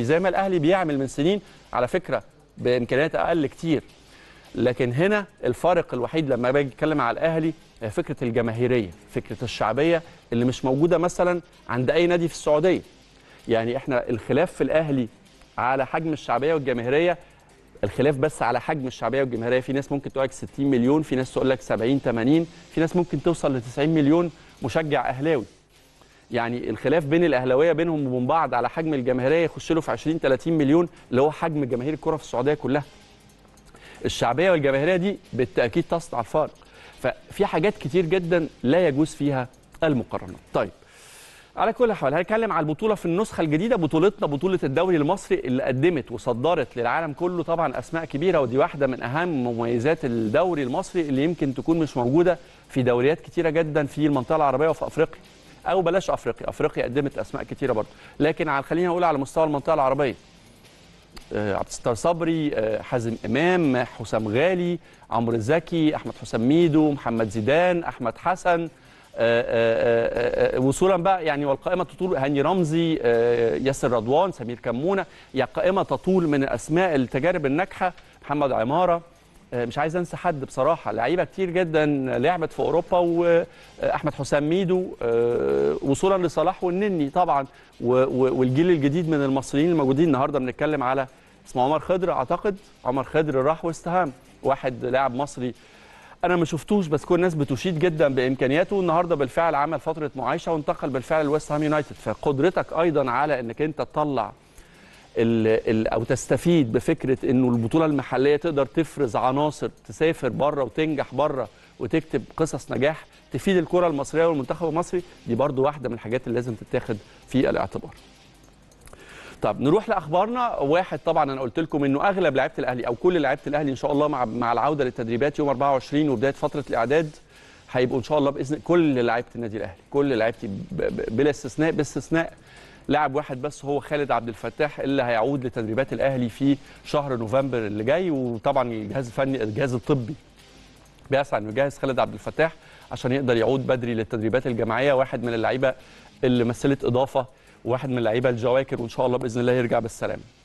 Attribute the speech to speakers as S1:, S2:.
S1: زي ما الاهلي بيعمل من سنين على فكره بامكانيات اقل كتير لكن هنا الفارق الوحيد لما باجي اتكلم على الاهلي هي فكره الجماهيريه فكره الشعبيه اللي مش موجوده مثلا عند اي نادي في السعوديه يعني احنا الخلاف في الاهلي على حجم الشعبيه والجماهيريه الخلاف بس على حجم الشعبيه والجماهيريه في ناس ممكن تقول لك 60 مليون في ناس تقول لك 70 80 في ناس ممكن توصل ل 90 مليون مشجع اهلاوي يعني الخلاف بين الاهلاويه بينهم وبين بعض على حجم الجماهيريه يخش له في 20 30 مليون اللي هو حجم جماهير الكره في السعوديه كلها الشعبيه والجماهيريه دي بالتاكيد تصنع الفارق ففي حاجات كتير جدا لا يجوز فيها المقارنات طيب على كل حال هنتكلم على البطوله في النسخه الجديده بطولتنا بطوله الدوري المصري اللي قدمت وصدرت للعالم كله طبعا اسماء كبيره ودي واحده من اهم مميزات الدوري المصري اللي يمكن تكون مش موجوده في دوريات كتيره جدا في المنطقه العربيه وفي افريقيا او بلاش افريقيا افريقيا قدمت اسماء كتيره برضه لكن على خلينا نقول على مستوى المنطقه العربيه آه، عبد الستار صبري آه، حازم امام حسام غالي عمرو زكي احمد حسام ميدو محمد زيدان احمد حسن آه، آه، آه، آه، وصولا بقى يعني والقائمه تطول هاني رمزي آه، ياسر رضوان سمير كمونه يعني قائمه تطول من اسماء التجارب الناجحه محمد عماره آه، مش عايز انسى حد بصراحه لعيبه كتير جدا لعبت في اوروبا واحمد حسام ميدو آه، وصولا لصلاح والنني طبعا و- و- والجيل الجديد من المصريين الموجودين النهارده بنتكلم على اسمه عمر خضر اعتقد عمر خضر راح واستهام واحد لاعب مصري انا ما شفتوش بس كل الناس بتشيد جدا بامكانياته النهارده بالفعل عمل فتره معايشه وانتقل بالفعل لويست هام يونايتد فقدرتك ايضا على انك انت تطلع ال ال او تستفيد بفكره انه البطوله المحليه تقدر تفرز عناصر تسافر بره وتنجح بره وتكتب قصص نجاح تفيد الكره المصريه والمنتخب المصري دي برضو واحده من الحاجات اللي لازم تتاخد في الاعتبار. طب نروح لاخبارنا واحد طبعا انا قلت لكم انه اغلب لعيبه الاهلي او كل لعيبه الاهلي ان شاء الله مع مع العوده للتدريبات يوم 24 وبدايه فتره الاعداد هيبقوا ان شاء الله باذن كل لعيبه النادي الاهلي كل لعيبتي ب- ب- بلا استثناء باستثناء لاعب واحد بس هو خالد عبد الفتاح اللي هيعود لتدريبات الاهلي في شهر نوفمبر اللي جاي وطبعا الجهاز الفني الجهاز الطبي بيسعى انه يجهز خالد عبد الفتاح عشان يقدر يعود بدري للتدريبات الجماعيه واحد من اللعيبه اللي مثلت اضافه وواحد من اللعيبه الجواكر وان شاء الله باذن الله يرجع بالسلامه